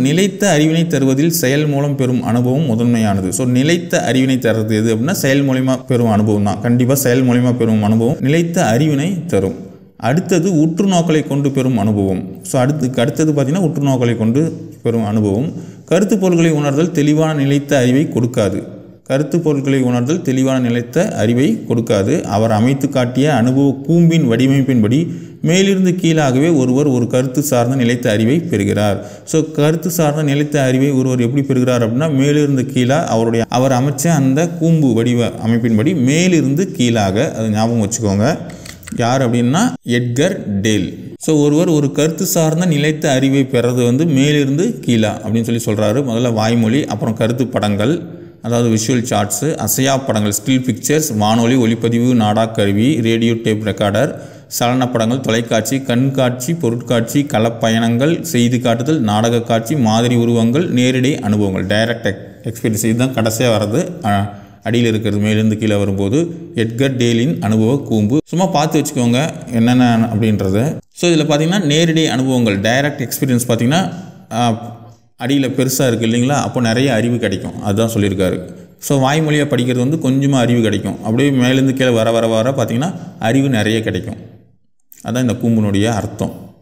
நிலைத்த அறிவினை தருவதில் செயல் மூலம் பெறும் அனுபவம் முதன்மையானது ஸோ நிலைத்த அறிவினை தருவது எது அப்படின்னா செயல் மூலிமா பெறும் அனுபவம் தான் கண்டிப்பாக செயல் மூலிமா பெறும் அனுபவம் நிலைத்த அறிவினை தரும் அடுத்தது உற்று நோக்கலை கொண்டு பெறும் அனுபவம் ஸோ அடுத்து அடுத்தது பார்த்திங்கன்னா உற்று நோக்கலை கொண்டு பெறும் அனுபவம் கருத்து பொருள்களை உணர்தல் தெளிவான நிலைத்த அறிவை கொடுக்காது கருத்து பொருட்களை உணர்தல் தெளிவான நிலைத்த அறிவை கொடுக்காது அவர் அமைத்து காட்டிய அனுபவ கூம்பின் வடிவமைப்பின்படி மேலிருந்து கீழாகவே ஒருவர் ஒரு கருத்து சார்ந்த நிலைத்த அறிவை பெறுகிறார் ஸோ கருத்து சார்ந்த நிலைத்த அறிவை ஒருவர் எப்படி பெறுகிறார் அப்படின்னா மேலிருந்து கீழாக அவருடைய அவர் அமைச்ச அந்த கூம்பு வடிவ அமைப்பின்படி மேலிருந்து கீழாக அது ஞாபகம் வச்சுக்கோங்க யார் அப்படின்னா எட்கர் டேல் ஸோ ஒருவர் ஒரு கருத்து சார்ந்த நிலைத்த அறிவை பெறது வந்து மேலிருந்து கீழா அப்படின்னு சொல்லி சொல்கிறாரு முதல்ல வாய்மொழி அப்புறம் கருத்து படங்கள் அதாவது விஷுவல் சார்ட்ஸு அசையா படங்கள் ஸ்டில் பிக்சர்ஸ் வானொலி ஒளிப்பதிவு நாடாக்கருவி ரேடியோ டேப் ரெக்கார்டர் சலன படங்கள் தொலைக்காட்சி கண்காட்சி பொருட்காட்சி களப்பயணங்கள் செய்தி காட்டுதல் நாடக காட்சி மாதிரி உருவங்கள் நேரடி அனுபவங்கள் டைரக்ட் எக்ஸ்பீரியன்ஸ் இதுதான் கடைசியாக வர்றது அஹ், அடியில் இருக்கிறது மேலிருந்து கீழே வரும்போது எட்கர் டேலின் அனுபவ கூம்பு சும்மா பார்த்து வச்சுக்கோங்க என்னென்ன அப்படின்றது ஸோ இதில் பார்த்தீங்கன்னா நேரடி அனுபவங்கள் டைரக்ட் எக்ஸ்பீரியன்ஸ் பார்த்தீங்கன்னா அடியில் பெருசாக இருக்குது இல்லைங்களா அப்போ நிறைய அறிவு கிடைக்கும் அதுதான் சொல்லியிருக்காரு ஸோ வாய்மொழியாக படிக்கிறது வந்து கொஞ்சமாக அறிவு கிடைக்கும் அப்படியே மேலேருந்து கீழே வர வர வர பார்த்திங்கன்னா அறிவு நிறைய கிடைக்கும் அதான் இந்த கூம்பினுடைய அர்த்தம்